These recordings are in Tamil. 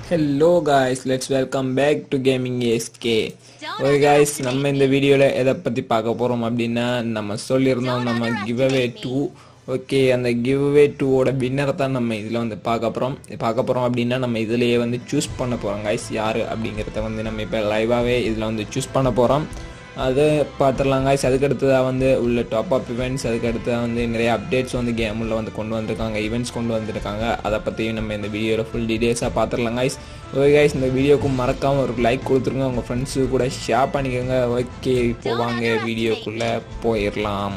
Hello guys let's welcome back to gaming SK okay guys நம்ம இந்த வீடியோவில் எதை பற்றி பார்க்க போகிறோம் அப்படின்னா நம்ம சொல்லியிருந்தோம் நம்ம கிவ் அவே டூ ஓகே அந்த கிவ் அவே டூவோட வின்னரை தான் நம்ம இதில் வந்து பார்க்க போகிறோம் பார்க்க போகிறோம் அப்படின்னா நம்ம இதுலேயே வந்து சூஸ் பண்ண போகிறோம் காய்ஸ் யார் அப்படிங்கிறத வந்து நம்ம இப்போ லைவாகவே இதில் வந்து சூஸ் பண்ண போகிறோம் அது பார்த்துடலாம் காய்ஸ் அதுக்கு அடுத்ததாக வந்து உள்ள டாப் அப் இவெண்ட்ஸ் அதுக்கு அடுத்ததாக வந்து நிறைய அப்டேட்ஸ் வந்து கேம் உள்ள வந்து கொண்டு வந்திருக்காங்க ஈவெண்ட்ஸ் கொண்டு வந்திருக்காங்க அதை பற்றியும் நம்ம இந்த வீடியோவில் ஃபுல் டீடைல்ஸாக பார்த்துடலாம் காய்ஸ் ஓகே காய்ஸ் இந்த வீடியோக்கு மறக்காமல் ஒரு லைக் கொடுத்துருங்க உங்கள் ஃப்ரெண்ட்ஸு கூட ஷேர் பண்ணிக்கோங்க ஓகே இப்போ வாங்க வீடியோக்குள்ளே போயிடலாம்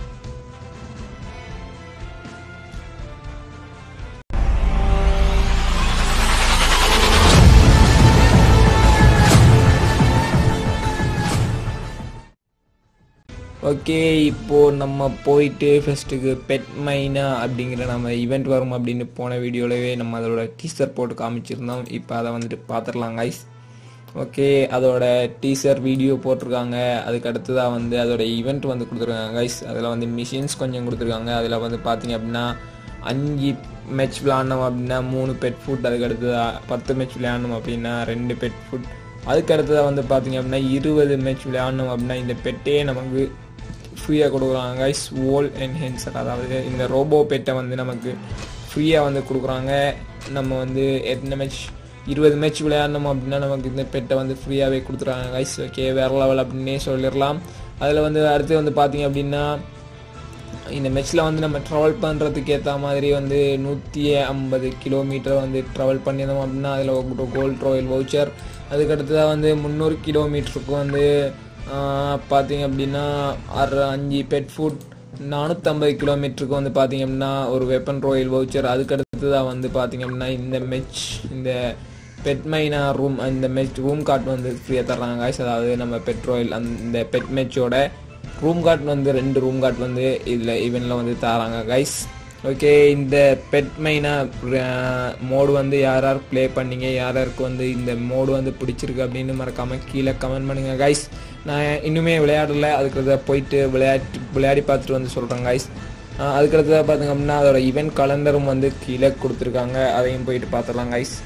ஓகே இப்போது நம்ம போயிட்டு ஃபஸ்ட்டுக்கு பெட் மைனா அப்படிங்கிற நம்ம ஈவெண்ட் வரும் அப்படின்னு போன வீடியோலவே நம்ம அதோட டீசர் போட்டு காமிச்சிருந்தோம் இப்போ அதை வந்துட்டு பார்த்துடலாம் கைஸ் ஓகே அதோட டீசர் வீடியோ போட்டிருக்காங்க அதுக்கு அடுத்ததாக வந்து அதோட ஈவெண்ட் வந்து கொடுத்துருக்காங்க கைஸ் அதில் வந்து மிஷின்ஸ் கொஞ்சம் கொடுத்துருக்காங்க அதில் வந்து பார்த்தீங்க அப்படின்னா அஞ்சு மேட்ச் விளையாடணும் அப்படின்னா மூணு பெட் ஃபுட் அதுக்கு அடுத்ததாக பத்து மேட்ச் விளையாடணும் அப்படின்னா ரெண்டு பெட் ஃபுட் அதுக்கு அடுத்ததாக வந்து பார்த்தீங்க அப்படின்னா இருபது மேட்ச் விளையாடணும் அப்படின்னா இந்த பெட்டே நமக்கு ஃப்ரீயாக கொடுக்குறாங்க கைஸ் ஓல் என்ஹென்சர் அதாவது இந்த ரோபோ பெட்டை வந்து நமக்கு ஃப்ரீயாக வந்து கொடுக்குறாங்க நம்ம வந்து எத்தனை மேட்ச் இருபது மேட்ச் விளையாடணும் அப்படின்னா நமக்கு இந்த பெட்டை வந்து ஃப்ரீயாகவே கொடுத்துருக்காங்க கைஸ் ஓகே வேறு லெவல் அப்படின்னே சொல்லிடலாம் அதில் வந்து அடுத்து வந்து பார்த்தீங்க அப்படின்னா இந்த மெச்சில் வந்து நம்ம ட்ராவல் பண்ணுறதுக்கு ஏற்ற மாதிரி வந்து நூற்றி ஐம்பது கிலோமீட்டர் வந்து ட்ராவல் பண்ணியிருந்தோம் அப்படின்னா அதில் ஒரு கோல்ட் ராயல் வவுச்சர் அதுக்கடுத்ததாக வந்து முந்நூறு கிலோமீட்டருக்கு வந்து பார்த்தீங்க அப்படின்னா ஆறு அஞ்சு பெட் ஃபுட் நானூற்றம்பது கிலோமீட்டருக்கு வந்து பார்த்தீங்க அப்படின்னா ஒரு வெப்பன் ராயல் வவுச்சர் அதுக்கடுத்ததாக வந்து பார்த்தீங்க அப்படின்னா இந்த மெச் இந்த பெட் மைனா ரூம் இந்த மெச் ரூம் கார்ட் வந்து ஃப்ரீயாக தர்றாங்க காய்ஸ் அதாவது நம்ம பெட் ராயல் அந்த பெட் மெச்சோட ரூம் கார்ட் வந்து ரெண்டு ரூம் கார்ட் வந்து இதில் ஈவெண்ட்டில் வந்து தராங்க கைஸ் ஓகே இந்த பெட் மைனா மோடு வந்து யார் யார் ப்ளே பண்ணீங்க யார் யாருக்கு வந்து இந்த மோடு வந்து பிடிச்சிருக்கு அப்படின்னு மறக்காமல் கீழே கமெண்ட் பண்ணுங்கள் கைஸ் நான் இன்னுமே விளையாடல அதுக்கு போயிட்டு விளையாட்டு விளையாடி பார்த்துட்டு வந்து சொல்கிறேன் கைஸ் அதுக்கடுத்ததாக பார்த்திங்க அப்படின்னா அதோட ஈவெண்ட் கலண்டரும் வந்து கீழே கொடுத்துருக்காங்க அதையும் போயிட்டு பார்த்துடலாம் கைஸ்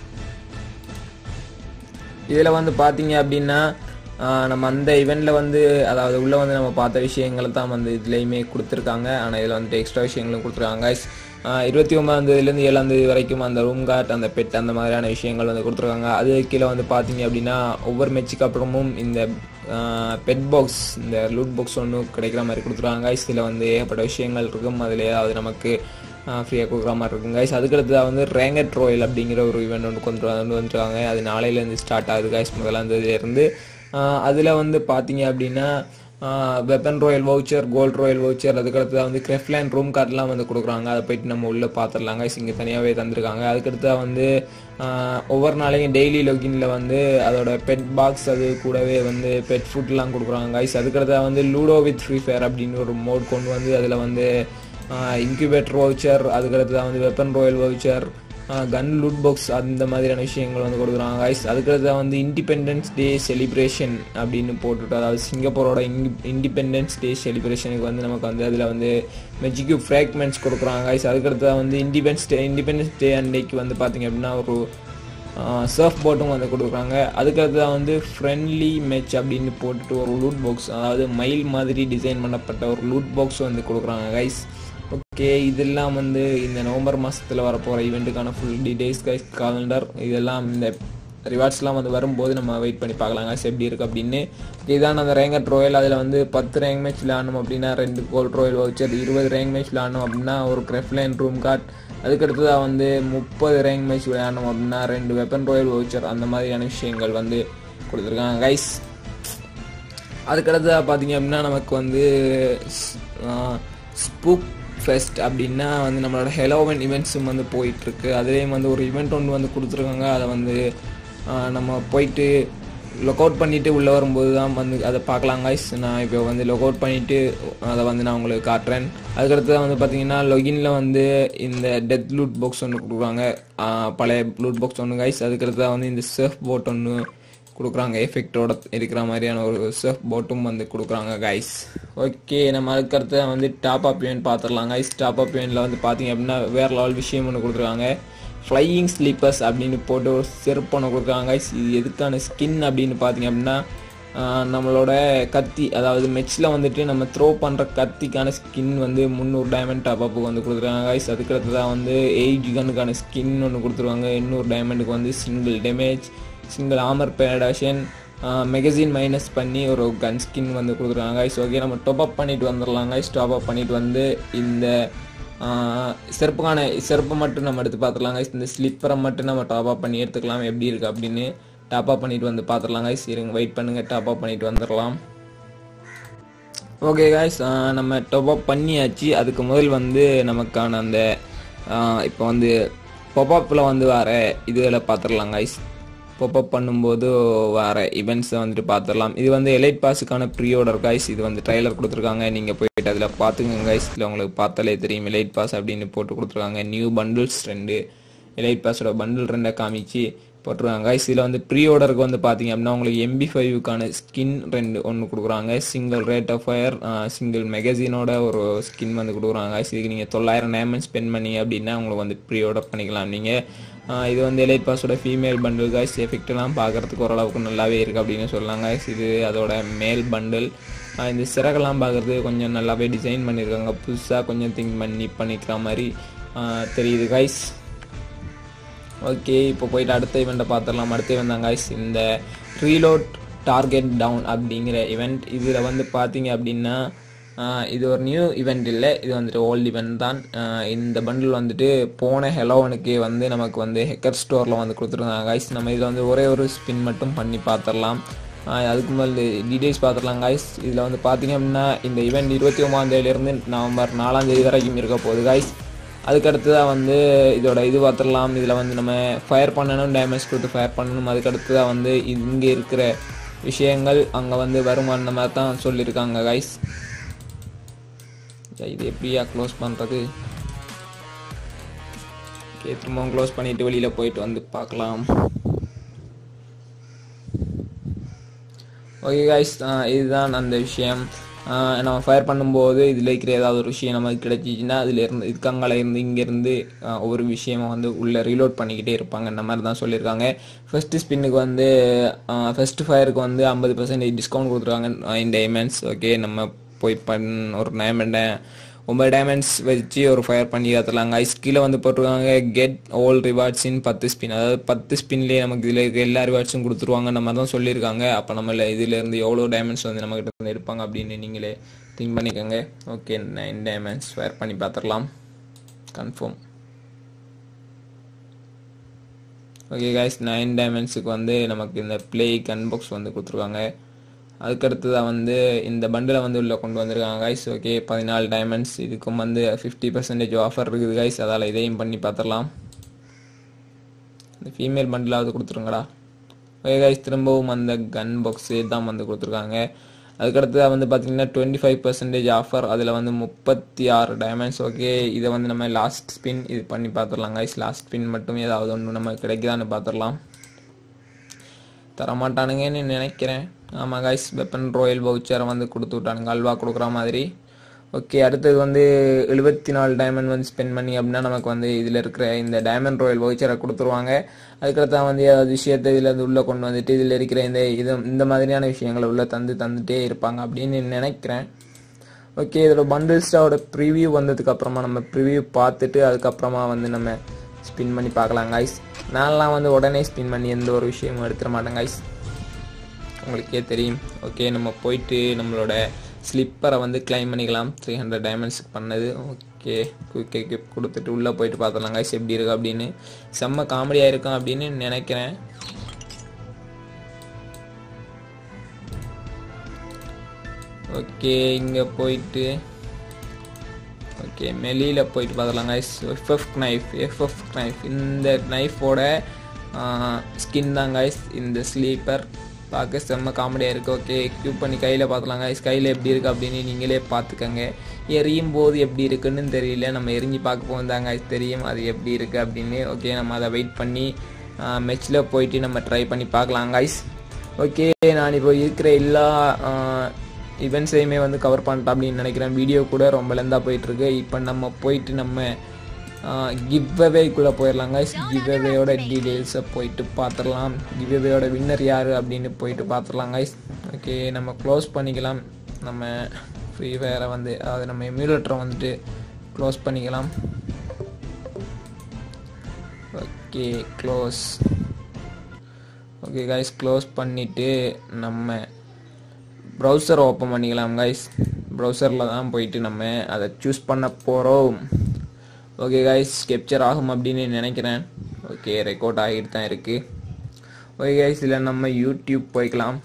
இதில் வந்து பார்த்தீங்க அப்படின்னா நம்ம அந்த இவெண்ட்டில் வந்து அதாவது உள்ளே வந்து நம்ம பார்த்த விஷயங்களை தான் வந்து இதுலேயுமே கொடுத்துருக்காங்க ஆனால் இதில் வந்துட்டு எக்ஸ்ட்ரா விஷயங்களும் கொடுத்துருக்காங்க இருபத்தி ஒன்பதாந்தேதிலேருந்து ஏழாந்தேதி வரைக்கும் அந்த ரூம் கார்ட் அந்த பெட் அந்த மாதிரியான விஷயங்கள் வந்து கொடுத்துருக்காங்க அது கீழே வந்து பார்த்தீங்க அப்படின்னா ஒவ்வொரு மேட்சுக்கு அப்புறமும் இந்த பெட் பாக்ஸ் இந்த லூட் பாக்ஸ் ஒன்று கிடைக்கிற மாதிரி கொடுத்துருக்காங்க இதில் வந்து ஏகப்பட்ட விஷயங்கள் இருக்கும் அதில் ஏதாவது நமக்கு ஃப்ரீயாக கொடுக்குற மாதிரி இருக்குங்க கைஸ் அதுக்கடுத்ததாக வந்து ரேங்கட் ரோயல் அப்படிங்கிற ஒரு ஈவெண்ட் ஒன்று கொண்டு வந்து வந்துருக்காங்க அது நாளையிலேருந்து ஸ்டார்ட் ஆகுது கைஸ் முதலாந்தேதியிலேருந்து அதில் வந்து பார்த்தீங்க அப்படின்னா weapon royal voucher gold royal voucher அதுக்கடுத்ததாக வந்து கிரெஃப்லேண்ட் ரூம் கார்டெலாம் வந்து கொடுக்குறாங்க அதை போயிட்டு நம்ம உள்ளே பார்த்துடலாங்க இங்கே தனியாகவே தந்திருக்காங்க அதுக்கடுத்ததாக வந்து ஒவ்வொரு நாளையும் டெய்லி லொகினில் வந்து அதோட பெட் பாக்ஸ் அது கூடவே வந்து பெட் ஃபுட்லாம் கொடுக்குறாங்க கைஸ் அதுக்கடுத்ததாக வந்து லூடோ வித் ஃப்ரீ ஃபயர் அப்படின்னு ஒரு மோட் கொண்டு வந்து அதில் வந்து இன்குபேட்டர் வவுச்சர் அதுக்கடுத்ததாக வந்து weapon royal voucher gun loot box அந்த மாதிரியான விஷயங்கள் வந்து கொடுக்குறாங்க கைஸ் அதுக்கடுத்து வந்து இண்டிபெண்டன்ஸ் டே செலிப்ரேஷன் அப்படின்னு போட்டுட்டு அதாவது சிங்கப்பூரோட இண்டிபெண்டன்ஸ் டே செலிப்ரேஷனுக்கு வந்து நமக்கு வந்து அதில் வந்து மெஜிக்கு ஃப்ராக்மெண்ட்ஸ் கொடுக்குறாங்க கைஸ் அதுக்கடுத்து வந்து இண்டிபெண்டன்ஸ் டே இண்டிபெண்டன்ஸ் டே அன்னைக்கு வந்து பார்த்திங்க அப்படின்னா ஒரு சர்ஃப் போட்டும் வந்து கொடுக்குறாங்க அதுக்கடுத்து வந்து ஃப்ரெண்ட்லி மேட்ச் அப்படின்னு போட்டுட்டு ஒரு லூட் பாக்ஸ் அதாவது மயில் மாதிரி டிசைன் பண்ணப்பட்ட ஒரு லூட் பாக்ஸ் வந்து கொடுக்குறாங்க கைஸ் ஓகே இதெல்லாம் வந்து இந்த நவம்பர் மாதத்தில் வரப்போகிற ஈவெண்ட்டுக்கான ஃபுல் டீடைல்ஸ் கைஸ் காலண்டர் இதெல்லாம் இந்த ரிவார்ட்ஸ்லாம் வந்து வரும்போது நம்ம வெயிட் பண்ணி பார்க்கலாம் கைஸ் எப்படி இருக்குது அப்படின்னு இதுதான் அந்த ரேங்கட் ரோயல் அதில் வந்து பத்து ரேங்க் மேட்ச் விளையாடணும் அப்படின்னா ரெண்டு கோல்ட் ரோயல் வவுச்சர் இருபது ரேங்க் மேட்ச் விளையாடணும் அப்படின்னா ஒரு கிரெஃப்லைன் ரூம் கார்ட் அதுக்கடுத்ததாக வந்து முப்பது ரேங்க் மேட்ச் விளையாடணும் அப்படின்னா ரெண்டு வெப்பன் ரோயல் வவுச்சர் அந்த மாதிரியான விஷயங்கள் வந்து கொடுத்துருக்காங்க கைஸ் அதுக்கடுத்ததாக பார்த்தீங்க அப்படின்னா நமக்கு வந்து ஸ்பூக் ஃபெஸ்ட் அப்படின்னா வந்து நம்மளோட ஹெலோவன் ஈவெண்ட்ஸும் வந்து போயிட்டுருக்கு அதுலேயும் வந்து ஒரு ஈவெண்ட் ஒன்று வந்து கொடுத்துருக்காங்க அதை வந்து நம்ம போயிட்டு லொக் அவுட் பண்ணிவிட்டு உள்ளே வரும்போது தான் வந்து அதை பார்க்கலாம் கைஸ் நான் இப்போ வந்து லொக் அவுட் பண்ணிவிட்டு அதை வந்து நான் உங்களுக்கு காட்டுறேன் அதுக்கடுத்து வந்து பார்த்தீங்கன்னா லொகினில் வந்து இந்த டெத் லூட் பாக்ஸ் ஒன்று கொடுக்குறாங்க பழைய லூட் பாக்ஸ் ஒன்று கைஸ் அதுக்கடுத்து வந்து இந்த சர்ஃப் போட் ஒன்று கொடுக்குறாங்க எஃபெக்டோட இருக்கிற மாதிரியான ஒரு சர்ஃப் போட்டும் வந்து கொடுக்குறாங்க கைஸ் ஓகே நம்ம அதுக்கடுத்து வந்து டாப் அப் யூன் பார்த்துடலாம் கைஸ் டாப் அப் யூனில் வந்து பார்த்தீங்க அப்படின்னா வேறு லெவல் விஷயம் ஒன்று கொடுத்துருக்காங்க ஃப்ளையிங் ஸ்லீப்பர்ஸ் அப்படின்னு போட்டு ஒரு செருப்பு ஒன்று கொடுக்குறாங்க guys. இது எதுக்கான ஸ்கின் அப்படின்னு பார்த்தீங்க அப்படின்னா ஆஹ் நம்மளோட கத்தி அதாவது மெச்சில் வந்துட்டு நம்ம த்ரோ பண்ணுற கத்திக்கான ஸ்கின் வந்து முந்நூறு டைமண்ட் டாப்அப்புக்கு வந்து கொடுத்துருக்காங்க கைஸ் அதுக்கடுத்து தான் வந்து எயிட் கனுக்கான ஸ்கின் ஒன்று கொடுத்துருவாங்க எண்ணூறு டைமண்டுக்கு வந்து சிங்கிள் டேமேஜ் சிங்கிள் ஆமர் பேடாஷன் மெகசின் மைனஸ் பண்ணி ஒரு கன் ஸ்கின் வந்து கொடுத்துருக்காங்க கைஸ் ஓகே நம்ம டாப் அப் பண்ணிட்டு வந்துடலாம் கைஸ் டாப் அப் பண்ணிட்டு வந்து இந்த ஆஹ் செருப்புக்கான செருப்பை மட்டும் நம்ம எடுத்து பார்த்துடலாம் கைஸ் இந்த ஸ்லிப்பரை மட்டும் நம்ம டாப் அப் பண்ணி எடுத்துக்கலாம் எப்படி இருக்குது அப்படின்னு டாப் அப் பண்ணிட்டு வந்து பார்த்துடலாம் கைஸ் இருங்க வெயிட் பண்ணுங்க டாப் அப் பண்ணிட்டு வந்துடலாம் ஓகே காய்ஸ் நம்ம டாப் அப் பண்ணியாச்சு அதுக்கு முதல் வந்து நமக்கான அந்த இப்போ வந்து பொப்பப்பில் வந்து வர இதுகளை பார்த்துடலாம் காய்ஸ் பொப்பப் பண்ணும்போது வர இவெண்ட்ஸை வந்துட்டு பார்த்துடலாம் இது வந்து எலைட் பாஸுக்கான ப்ரீ ஆர்டர் காய்ஸ் இது வந்து ட்ரைலர் கொடுத்துருக்காங்க நீங்கள் போயிட்டு அதில் பார்த்துங்க காய்ஸ் இதில் உங்களுக்கு பார்த்தாலே தெரியும் எலைட் பாஸ் அப்படின்னு போட்டு கொடுத்துருக்காங்க நியூ பண்டில்ஸ் ரெண்டு எலைட் பாஸோட பண்டில் ரெண்டை காமிச்சு போட்டிருக்காங்க guys. இதில் வந்து ப்ரீ ஆர்டருக்கு வந்து பார்த்தீங்க அப்படின்னா உங்களுக்கு எம்பி ஃபைவுக்கான ஸ்கின் ரெண்டு ஒன்று கொடுக்குறாங்க single rate of fire single மேகசினோட ஒரு ஸ்கின் வந்து கொடுக்குறாங்க guys. இதுக்கு நீங்கள் தொள்ளாயிரம் டைமண்ட் ஸ்பெண்ட் பண்ணீங்க அப்படின்னா உங்களுக்கு வந்து ப்ரீ ஆர்டர் பண்ணிக்கலாம் நீங்கள் இது வந்து எலைட் பாஸோட ஃபீமேல் பண்டில் காய்ஸ் எஃபெக்ட்லாம் பார்க்குறதுக்கு ஓரளவுக்கு நல்லாவே இருக்குது அப்படின்னு சொல்லலாம் guys. இது அதோட மேல் பண்டில் இந்த சிறகெல்லாம் பார்க்குறது கொஞ்சம் நல்லாவே டிசைன் பண்ணியிருக்காங்க புதுசாக கொஞ்சம் திங்க் பண்ணி பண்ணிக்கிற மாதிரி ஆஹ் தெரியுது கைஸ் ஓகே இப்போ போயிட்டு அடுத்த இவெண்ட்டை பார்த்துடலாம் அடுத்த இவெண்ட் தான் guys இந்த ரீலோட் டார்கெட் டவுன் அப்படிங்கிற இவெண்ட் இதில் வந்து பார்த்தீங்க அப்படின்னா ஆஹ் இது ஒரு நியூ இவெண்ட் இல்லை இது வந்துட்டு ஓல்டு இவெண்ட் தான் ஆஹ் இந்த பண்டில் வந்துட்டு போன ஹெலோவனுக்கே வந்து நமக்கு வந்து ஹெக்கர் ஸ்டோரில் வந்து கொடுத்துருந்தாங்க guys நம்ம இதில் வந்து ஒரே ஒரு ஸ்பின் மட்டும் பண்ணி பார்த்துடலாம் ஆஹ் அதுக்கு முதல்ல டீடைல்ஸ் பார்த்துடலாம் guys இதில் வந்து பார்த்தீங்க அப்படின்னா இந்த இவெண்ட் இருபத்தி ஒம்பதாம் தேதியிலேருந்து நவம்பர் நாலாம் தேதி வரைக்கும் இருக்க போகுது guys அதுக்கடுத்து தான் வந்து இதோட இது பார்த்துடலாம் இதில் வந்து நம்ம ஃபயர் பண்ணணும் டேமேஜ் கொடுத்து ஃபயர் பண்ணணும் அதுக்கடுத்து தான் வந்து இங்கே இருக்கிற விஷயங்கள் அங்கே வந்து வரும் அந்த மாதிரி தான் சொல்லியிருக்காங்க கைஸ் இது எப்படியா க்ளோஸ் பண்ணுறது ஓகே திரும்பவும் க்ளோஸ் பண்ணிட்டு வெளியில் போயிட்டு வந்து பார்க்கலாம் ஓகே கைஸ் இதுதான் அந்த விஷயம் ஆஹ் நம்ம ஃபயர் பண்ணும்போது இதில் இருக்கிற ஏதாவது ஒரு விஷயம் நமக்கு கிடைச்சிச்சின்னா அதில் இருந்து இதுக்கங்கால இருந்து இங்கேருந்து ஒவ்வொரு விஷயமா வந்து உள்ளே ரீலோட் பண்ணிக்கிட்டே இருப்பாங்க இந்த மாதிரி தான் சொல்லியிருக்காங்க ஃபஸ்ட்டு ஸ்பின்னுக்கு வந்து ஃபஸ்ட்டு ஃபயருக்கு வந்து ஐம்பது பர்சன்டேஜ் டிஸ்கவுண்ட் கொடுத்துருக்காங்க நைன் டைமண்ட்ஸ் ஓகே நம்ம போய் பண் ஒரு டைமண்டை ஒன்பது டைமண்ட்ஸ் வச்சு ஒரு ஃபயர் பண்ணி காத்துலாங்க ஐஸ் கீழே வந்து போட்டிருக்காங்க கெட் ஆல் ரிவார்ட்ஸ் இன் பத்து ஸ்பின் அதாவது பத்து ஸ்பின்லேயே நமக்கு இதில் இருக்க எல்லா ரிவார்ட்ஸும் கொடுத்துருவாங்க நம்ம தான் சொல்லியிருக்காங்க அப்போ நம்மள இதிலேருந்து எவ்வளோ டைமண்ட்ஸ் வந்து நம்மகிட்ட இருந்து எடுப்பாங்க அப்படின்னு நீங்களே திங்க் பண்ணிக்கோங்க ஓகே நைன் டைமண்ட்ஸ் ஃபயர் பண்ணி பார்த்துடலாம் கன்ஃபார்ம் ஓகே கைஸ் நைன் டைமண்ட்ஸுக்கு வந்து நமக்கு இந்த ப்ளே கன் பாக்ஸ் வந்து கொடுத்துருக்காங்க அதுக்கடுத்ததாக வந்து இந்த பண்டில் வந்து உள்ளே கொண்டு வந்திருக்காங்க கைஸ் ஓகே பதினாலு டைமண்ட்ஸ் இதுக்கும் வந்து ஃபிஃப்டி பர்சன்டேஜ் ஆஃபர் இருக்குது கைஸ் அதால் இதையும் பண்ணி பார்த்துடலாம் இந்த ஃபீமேல் பண்டிலாவது கொடுத்துருங்கடா ஓகே கைஸ் திரும்பவும் அந்த கன் பாக்ஸே தான் வந்து கொடுத்துருக்காங்க அதுக்கடுத்ததாக வந்து பார்த்தீங்கன்னா டுவெண்ட்டி ஃபைவ் பர்சன்டேஜ் ஆஃபர் அதில் வந்து முப்பத்தி ஆறு டைமண்ட்ஸ் ஓகே இதை வந்து நம்ம லாஸ்ட் ஸ்பின் இது பண்ணி பார்த்துடலாம் கைஸ் லாஸ்ட் ஸ்பின் மட்டும் ஏதாவது ஒன்று நம்ம கிடைக்குதான்னு பார்த்துடலாம் தரமாட்டானுங்கன்னு நினைக்கிறேன் ஆமாம் கைஸ் வெப்பன் ராயல் வவுச்சரை வந்து கொடுத்து விட்டானுங்க அல்வா கொடுக்குற மாதிரி ஓகே அடுத்தது வந்து எழுபத்தி நாலு டைமண்ட் வந்து ஸ்பெண்ட் பண்ணி அப்படின்னா நமக்கு வந்து இதில் இருக்கிற இந்த டைமண்ட் ராயல் வவுச்சரை கொடுத்துருவாங்க அதுக்கடுத்தா வந்து ஏதாவது விஷயத்தை இதில் வந்து உள்ளே கொண்டு வந்துட்டு இதில் இருக்கிற இந்த இது இந்த மாதிரியான விஷயங்களை உள்ளே தந்து தந்துட்டே இருப்பாங்க அப்படின்னு நினைக்கிறேன் ஓகே இதோட பண்டில்ஸோட ப்ரிவியூ வந்ததுக்கு அப்புறமா நம்ம ப்ரிவியூ பார்த்துட்டு அதுக்கப்புறமா வந்து நம்ம ஸ்பின் பண்ணி பார்க்கலாம் கைஸ் நான்லாம் வந்து உடனே ஸ்பின் பண்ணி எந்த ஒரு விஷயமும் எடுத்துட மாட்டேன் கைஸ் உங்களுக்கே தெரியும் ஓகே நம்ம போயிட்டு நம்மளோட ஸ்லிப்பரை வந்து கிளைம் பண்ணிக்கலாம் த்ரீ ஹண்ட்ரட் டைமண்ட்ஸுக்கு பண்ணது ஓகே குயிக் கிஃப்ட் கொடுத்துட்டு உள்ளே போயிட்டு பார்த்துடலாம் கைஸ் எப்படி இருக்கு அப்படின்னு செம்ம காமெடியாக இருக்கும் அப்படின்னு நினைக்கிறேன் ஓகே இங்கே போயிட்டு ஓகே மெலியில் போயிட்டு பார்த்துலாம் guys FF knife FF knife இந்த நைஃபோட ஸ்கின் தான் கைஸ் இந்த ஸ்லீப்பர் பார்க்க செம்ம காமெடியாக இருக்குது ஓகே எக்யூப் பண்ணி கையில் பார்த்துலாம் கைஸ் கையில் எப்படி இருக்குது அப்படின்னு நீங்களே பார்த்துக்கங்க எரியும் போது எப்படி இருக்குன்னு தெரியல நம்ம எரிஞ்சு பார்க்க போகுதாங்க கைஸ் தெரியும் அது எப்படி இருக்குது அப்படின்னு ஓகே நம்ம அதை வெயிட் பண்ணி மெச்சில் போயிட்டு நம்ம ட்ரை பண்ணி பார்க்கலாம் கைஸ் ஓகே நான் இப்போ இருக்கிற எல்லா இவெண்ட்ஸையுமே வந்து கவர் பண்ணிட்டேன் அப்படின்னு நினைக்கிறேன் வீடியோ கூட ரொம்ப லெந்தாக போயிட்டுருக்கு இப்போ நம்ம போயிட்டு நம்ம கிவ்அவேக்குள்ளே போயிடலாம் கைஸ் கிவ்அவேயோட டீட்டெயில்ஸை போயிட்டு பார்த்துடலாம் கிவ்அவேயோட வின்னர் யார் அப்படின்னு போயிட்டு பார்த்துடலாம் கைஸ் ஓகே நம்ம க்ளோஸ் பண்ணிக்கலாம் நம்ம ஃப்ரீ ஃபயரை வந்து அதாவது நம்ம எம்யூலேட்டரை வந்துட்டு க்ளோஸ் பண்ணிக்கலாம் okay close okay guys close பண்ணிவிட்டு நம்ம ப்ரௌசர் ஓப்பன் பண்ணிக்கலாம் கைஸ் ப்ரௌசரில் தான் போயிட்டு நம்ம அதை சூஸ் பண்ண போகிறோம் ஓகே கைஸ் கேப்சர் ஆகும் அப்படின்னு நினைக்கிறேன் ஓகே ரெக்கார்ட் ஆகிட்டு தான் இருக்குது ஓகே கைஸ் இதில் நம்ம யூடியூப் போய்க்கலாம்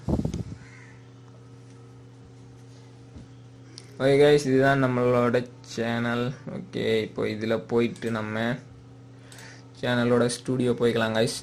ஓகே கைஸ் இதுதான் நம்மளோட சேனல் ஓகே இப்போ இதில் போயிட்டு நம்ம சேனலோட ஸ்டூடியோ போய்க்கலாம் கைஸ்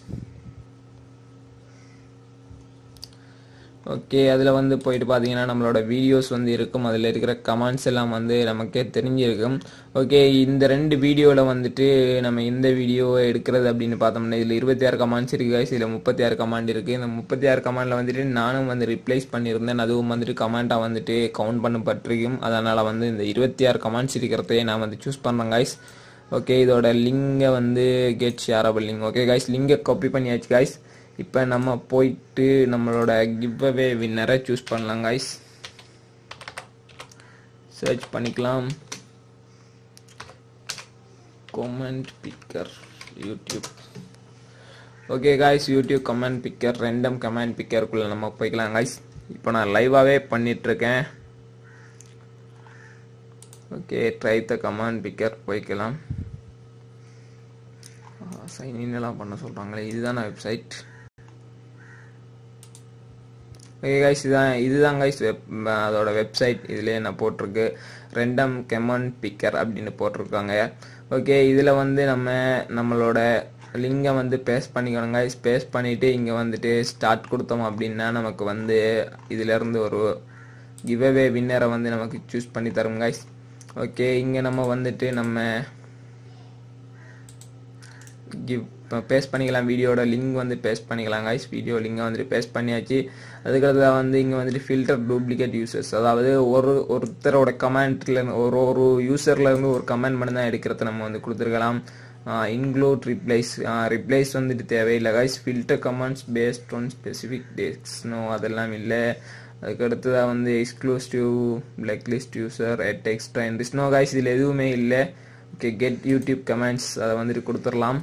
ஓகே அதில் வந்து போயிட்டு பார்த்தீங்கன்னா நம்மளோட வீடியோஸ் வந்து இருக்கும் அதில் இருக்கிற கமெண்ட்ஸ் எல்லாம் வந்து நமக்கே தெரிஞ்சிருக்கும் ஓகே இந்த ரெண்டு வீடியோவில் வந்துட்டு நம்ம இந்த வீடியோவை எடுக்கிறது அப்படின்னு பார்த்தோம்னா இதில் இருபத்தி ஆறு கமெண்ட்ஸ் இருக்குது guys இதில் முப்பத்தி ஆறு கமெண்ட் இருக்குது இந்த முப்பத்தி ஆறு கமெண்டில் வந்துட்டு நானும் வந்து ரிப்ளைஸ் பண்ணியிருந்தேன் அதுவும் வந்துட்டு கமெண்ட்டாக வந்துட்டு கவுண்ட் பண்ணப்பட்டிருக்கும் அதனால் வந்து இந்த இருபத்தி ஆறு கமெண்ட்ஸ் இருக்கிறதையே நான் வந்து சூஸ் பண்ணுறேன் guys ஓகே இதோட லிங்கை வந்து get shareable link okay guys லிங்கை காப்பி பண்ணியாச்சு கைஸ் இப்போ நம்ம போயிட்டு நம்மளோட கிவ் அவே வின்னரை சூஸ் பண்ணலாம் கைஸ் சர்ச் பண்ணிக்கலாம் comment picker YouTube okay guys YouTube comment picker random comment பிக்கருக்குள்ளே நம்ம போய்க்கலாம் காய்ஸ் இப்போ நான் லைவாகவே பண்ணிகிட்ருக்கேன் okay try the comment picker போய்க்கலாம் சைன்இன் எல்லாம் பண்ண சொல்கிறாங்களே இதுதான வெப்சைட் ஓகே கைஸ் இதுதான் இதுதான் கைஸ் வெப் அதோட வெப்சைட் இதுலேயே நான் போட்டிருக்கு ரெண்டம் கெமன் பிக்கர் அப்படின்னு போட்டிருக்காங்க ஓகே இதில் வந்து நம்ம நம்மளோட லிங்கை வந்து பேஸ்ட் பண்ணிக்கணும் கைஸ் பேஸ்ட் பண்ணிவிட்டு இங்கே வந்துட்டு ஸ்டார்ட் கொடுத்தோம் அப்படின்னா நமக்கு வந்து இதிலேருந்து ஒரு கிவ்அவே வின்னரை வந்து நமக்கு சூஸ் பண்ணி தரும் கைஸ் ஓகே இங்கே நம்ம வந்துட்டு நம்ம கிவ் பேஸ்ட் பண்ணிக்கலாம் வீடியோட லிங்க் வந்து பேஸ்ட் பண்ணிக்கலாம் கைஸ் வீடியோ லிங்கை வந்துட்டு பேஸ்ட் பண்ணியாச்சு அதுக்கடுத்து வந்து இங்கே வந்துட்டு ஃபில்டர் டூப்ளிகேட் யூசர்ஸ் அதாவது ஒரு ஒருத்தரோட கமெண்ட்ல ஒரு ஒரு யூசர்ல இருந்து ஒரு கமெண்ட் மட்டும் தான் எடுக்கிறத நம்ம வந்து கொடுத்துருக்கலாம் இன்க்ளூட் ரிப்ளைஸ் ரிப்ளைஸ் வந்துட்டு தேவையில்லை guys filter comments based on specific dates no அதெல்லாம் இல்லை அதுக்கு அடுத்ததாக வந்து exclusive black list user add extra entries no guys இதில் எதுவுமே இல்லை ஓகே கெட் யூடியூப் கமெண்ட்ஸ் அதை வந்துட்டு கொடுத்துடலாம்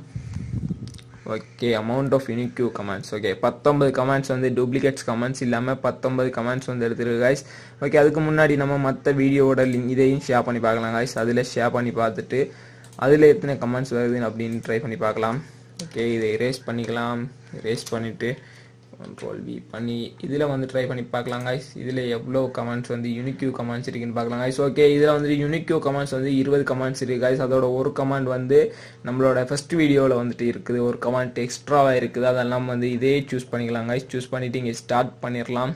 okay amount of unique comments okay பத்தொன்பது கமெண்ட்ஸ் வந்து டூப்ளிகேட்ஸ் கமெண்ட்ஸ் இல்லாமல் பத்தொன்பது கமெண்ட்ஸ் வந்து எடுத்துருக்கு காய்ஸ் ஓகே அதுக்கு முன்னாடி நம்ம மற்ற வீடியோவோட லிங்க் இதையும் ஷேர் பண்ணி பார்க்கலாம் காய்ஸ் அதில் ஷேர் பண்ணி பார்த்துட்டு அதில் எத்தனை கமெண்ட்ஸ் வருது அப்படின்னு ட்ரை பண்ணி பார்க்கலாம் ஓகே இதை erase பண்ணிக்கலாம் erase பண்ணிவிட்டு கண்ட்ரோல் வி பண்ணி இதில் வந்து ட்ரை பண்ணி பார்க்கலாம் காய்ஸ் இதில் எவ்வளோ கமெண்ட்ஸ் வந்து யூனிக்யூ கமெண்ட்ஸ் இருக்குன்னு பார்க்கலாம் காய்ஸ் ஓகே இதில் வந்து யூனிக்யூ கமெண்ட்ஸ் வந்து இருபது கமெண்ட்ஸ் இருக்குது காய்ஸ் அதோட ஒரு கமெண்ட் வந்து நம்மளோட ஃபர்ஸ்ட் வீடியோவில் வந்துட்டு இருக்குது ஒரு கமெண்ட் எக்ஸ்ட்ராவாக இருக்குது அதெல்லாம் வந்து இதே சூஸ் பண்ணிக்கலாம் காய்ஸ் சூஸ் பண்ணிவிட்டு இங்கே ஸ்டார்ட் பண்ணிடலாம்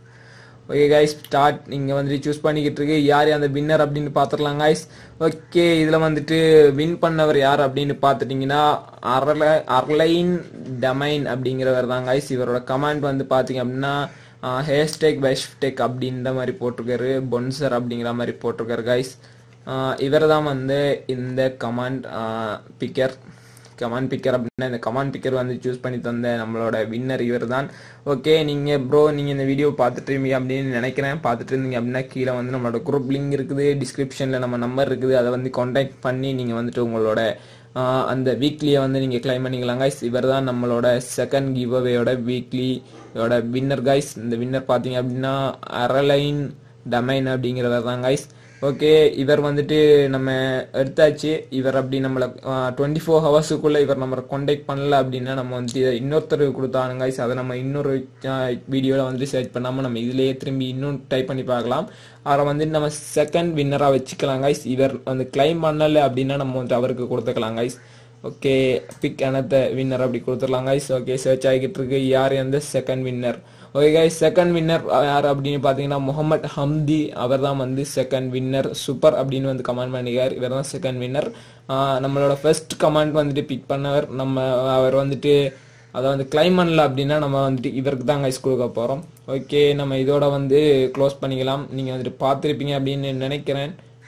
ஓகே கைஸ் ஸ்டார்ட் நீங்கள் வந்துட்டு சூஸ் பண்ணிக்கிட்டு இருக்கு யார் அந்த வின்னர் அப்படின்னு பார்த்துடலாம் கைஸ் ஓகே இதில் வந்துட்டு வின் பண்ணவர் யார் அப்படின்னு பார்த்துட்டிங்கன்னா அரல அர்லைன் டமைன் அப்படிங்கிறவர் தான் கைஸ் இவரோட கமெண்ட் வந்து பார்த்தீங்க அப்படின்னா ஹேஷ்டேக் பெஷ்டேக் அப்படின்ற மாதிரி போட்டிருக்காரு பொன்சர் அப்படிங்கிற மாதிரி போட்டிருக்காரு கைஸ் இவர் தான் வந்து இந்த கமாண்ட் பிக்கர் கமாண்ட் பிக்கர் அப்படின்னா இந்த கமாண்ட் பிக்கர் வந்து சூஸ் பண்ணி தந்த நம்மளோட வின்னர் இவர் தான் ஓகே நீங்கள் ப்ரோ நீங்கள் இந்த வீடியோ பார்த்துட்டு இருந்தீங்க அப்படின்னு நினைக்கிறேன் பார்த்துட்டு இருந்தீங்க அப்படின்னா கீழே வந்து நம்மளோட குரூப் லிங்க் இருக்குது டிஸ்கிரிப்ஷனில் நம்ம நம்பர் இருக்குது அதை வந்து காண்டாக்ட் பண்ணி நீங்கள் வந்துட்டு உங்களோட ஆஹ், அந்த வீக்லியை வந்து நீங்கள் கிளைம் பண்ணிக்கலாம் கைஸ் இவர் தான் நம்மளோட செகண்ட் கிவ் அவேயோட வீக்லியோட வின்னர் கைஸ் இந்த வின்னர் பார்த்தீங்க அப்படின்னா அரலைன் டமைன் அப்படிங்கிறவர் தான் கைஸ் ஓகே இவர் வந்துட்டு நம்ம எடுத்தாச்சு இவர் அப்படி நம்மளை டுவெண்ட்டி ஃபோர் ஹவர்ஸுக்குள்ளே இவர் நம்மளை காண்டாக்ட் பண்ணல அப்படின்னா நம்ம வந்துட்டு இதை இன்னொருத்தருக்கு கொடுத்தானுங்க guys. அதை நம்ம இன்னொரு வீடியோவில் வந்துட்டு சர்ச் பண்ணாமல் நம்ம இதுலேயே திரும்பி இன்னும் டைப் பண்ணி பார்க்கலாம் அவரை வந்துட்டு நம்ம செகண்ட் வின்னராக வச்சுக்கலாம் கைஸ் இவர் வந்து கிளைம் பண்ணலை அப்படின்னா நம்ம வந்துட்டு அவருக்கு கொடுத்துக்கலாம் guys okay pick another winner அப்படி கொடுத்துடலாம் கைஸ் ஓகே சர்ச் ஆகிக்கிட்டு இருக்கு யார் எந்த second winner okay guys second winner யார் அப்படின்னு பார்த்தீங்கன்னா முகமது ஹம்தி அவர் தான் வந்து செகண்ட் வின்னர் சூப்பர் அப்படின்னு வந்து கமெண்ட் பண்ணிக்கார் இவர் தான் செகண்ட் வின்னர் நம்மளோட ஃபர்ஸ்ட் கமெண்ட் வந்துட்டு பிக் பண்ணவர் நம்ம அவர் வந்துட்டு அதை வந்து கிளைம் பண்ணல அப்படின்னா நம்ம வந்துட்டு இவருக்கு தான் கைஸ் கொடுக்க போகிறோம் ஓகே நம்ம இதோட வந்து க்ளோஸ் பண்ணிக்கலாம் நீங்கள் வந்துட்டு பார்த்துருப்பீங்க அப்படின்னு நினைக்கிறேன்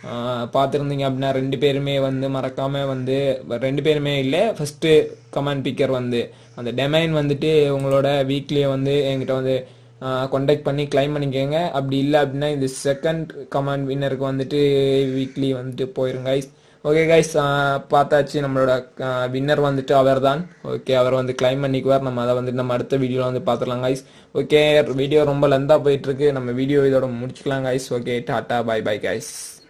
பார்த்துருந்தீங்க அப்படின்னா ரெண்டு பேருமே வந்து மறக்காம வந்து ரெண்டு பேருமே இல்லை ஃபர்ஸ்ட் கமாண்ட் பிக்கர் வந்து அந்த டெமைன் வந்துட்டு உங்களோட வீக்லியே வந்து என்கிட்ட வந்து கான்டாக்ட் பண்ணி கிளைம் பண்ணிக்கோங்க அப்படி இல்லை அப்படின்னா இந்த செகண்ட் கமாண்ட் வின்னருக்கு வந்துட்டு வீக்லி வந்துட்டு போயிருங்க கைஸ் ஓகே கைஸ் பார்த்தாச்சு நம்மளோட வின்னர் வந்துட்டு அவர் தான் ஓகே அவர் வந்து கிளைம் பண்ணிக்குவார் நம்ம அதை வந்துட்டு நம்ம அடுத்த வீடியோவில் வந்து பார்த்துடலாம் கைஸ் ஓகே வீடியோ ரொம்ப லெந்தாக போயிட்டு இருக்கு நம்ம வீடியோ இதோட முடிச்சுக்கலாம் guys okay tata bye bye guys